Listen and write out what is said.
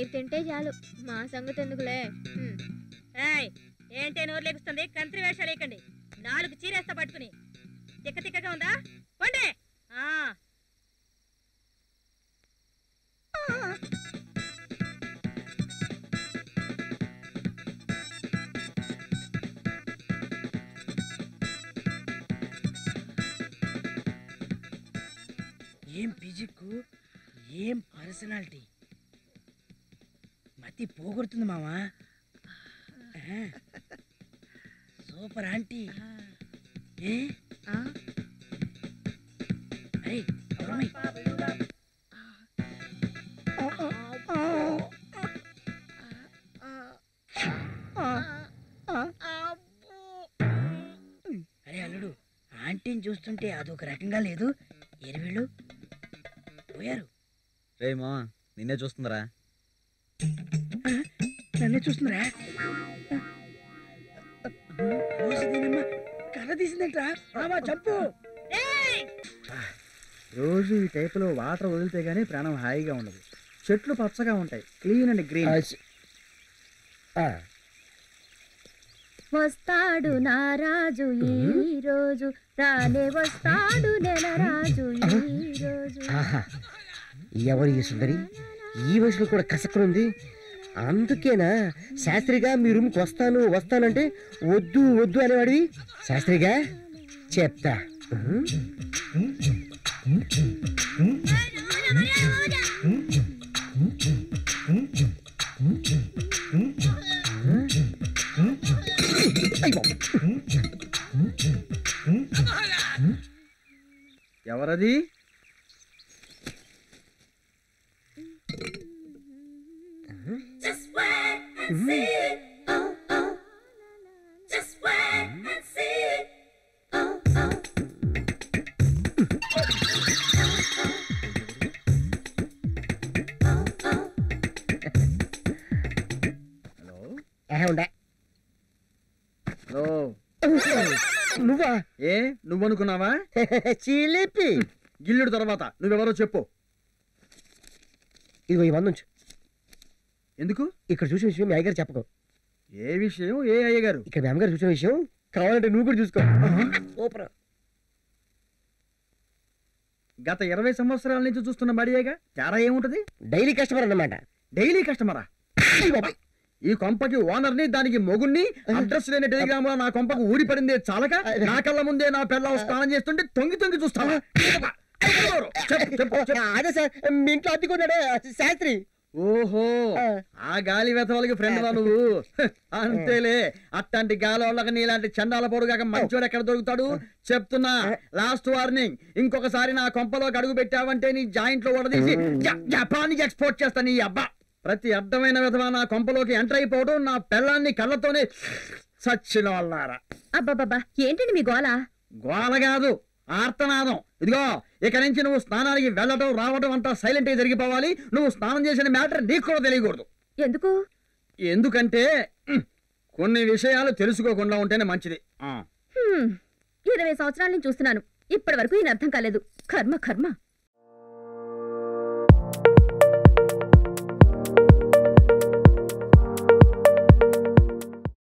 మీరు తింటే చాలు మా సంగతి ఎందుకులే హ్మ్. ఏయ్ ఏంటే నోరు లెగుస్తుంది కంత్రి వేషాలు వేయకండి నాలుగు చీరేస్తా పట్టుకుని తిక్క తిక్కగా ఉందా పండే ఆ ఏం ఫిజిక్ ఏం పర్సనాలిటీ మతి పోగొడుతుంది మావా ఆ. సూపర్ ఆంటీ ఏ అరే ఎవరమ్మాయి? అరే అల్లుడు ఆంటీని చూస్తుంటే అదొక రకంగా లేదు ఎరివేళ్ళు పోయారు రే మామ నిన్నే చూస్తుందిరా నన్నే చూస్తున్నారా రోజుదేనమ్మా కర్ర తీసిందంట్రా మామా చంపు రోజు ఈ టైపులో వాటర్ వదిలితే గానీ ప్రాణం హాయిగా ఉండదు చెట్లు పచ్చగా ఉంటాయి క్లీన్ అండ్ గ్రీన్ వస్తాడు నా రాజు ఈ రోజు రానే వస్తాడు నెల రాజు ఈ రోజు ఎవరు ఈ సుందరి ఈ వయసులో కూడా కసక్కనుంది అందుకేనా శాస్త్రిగా మీ రూమ్కి వస్తాను వస్తానంటే వద్దు వద్దు అనేవాడివి శాస్త్రిగా చెప్తా ఉహు. అయ్ బాబోయ్. ఎవరది హలో ఏహే, ఉండే. హలో నువ్వా ఏ నువ్వు అనుకున్నావా చిలిపి గిల్లుడు తర్వాత నువ్వెవరో చెప్పు ఇదిగో ఈ వంద ఉంచు ఎందుకు ఇక్కడ చూసిన విషయం మీ అయ్యగారు చెప్పకు ఏ విషయం ఏ అయ్యగారు ఇక్కడ మీ అమ్మగారు చూసిన విషయం కావాలంటే నువ్వు కూడా చూసుకో సూపర్ గత ఇరవై సంవత్సరాల నుంచి చూస్తున్న బడియేగా తేడా ఏముంటది డైలీ కస్టమర్ అన్నమాట డైలీ కస్టమరా ఈ కొంపకి ఓనర్ ని దానికి మొగుణ్ణి అడ్రస్ లేని టెలిగ్రామ్ లో నా కొంపకు ఊడి పడిందే చాలక నా కళ్ళ ముందే నా పిల్ల స్నానం చేస్తుంటే తొంగి తొంగి చూస్తావా చెప్పు, చెప్పు, చెప్పు. అదే సార్ మీ ఇంట్లో అద్దెకున్నాడే శాస్త్రి ఓహో ఆ. ఆ గాలి వెతవాళ్ళకి ఫ్రెండ్ వా నువ్వు హ, అంతేలే అట్లాంటి గాలి వాళ్ళకి నీలాంటి చండాల పొడుగాక మంచోడు ఎక్కడ దొరుకుతాడు చెప్తున్నా లాస్ట్ వార్నింగ్ ఇంకొకసారి నా కొంపలోకి అడుగు పెట్టావంటే నీ జాయింట్ లో వడదీసి జ- జపాన్కి ఎక్స్పోర్ట్ చేస్తా నీ అబ్బా ప్రతి అడ్డమైన విధవ నా కొంపలోకి ఎంటర్ అయిపోవడం నా పెళ్ళాన్ని కళ్ళతోనే సచ్చిన వాళ్ళారా అబ్బబ్బబ్బా ఏంటండి మీ గోల గోల కాదు ఆర్తనాదం ఇదిగో ఇక నుంచి నువ్వు స్నానానికి వెళ్ళటం రావటం అంతా సైలెంట్ గా జరిగిపోవాలి నువ్వు స్నానం చేసిన మ్యాటర్ నీకు కూడా తెలియకూడదు ఎందుకు ఎందుకంటే ఉమ్, కొన్ని విషయాలు తెలుసుకోకుండా ఉంటేనే మంచిది ఆ. హ్మ్, ఇరవై సంవత్సరాల నుంచి చూస్తున్నాను ఇప్పటి వరకు ఈయన అర్థం కాలేదు కర్మ కర్మ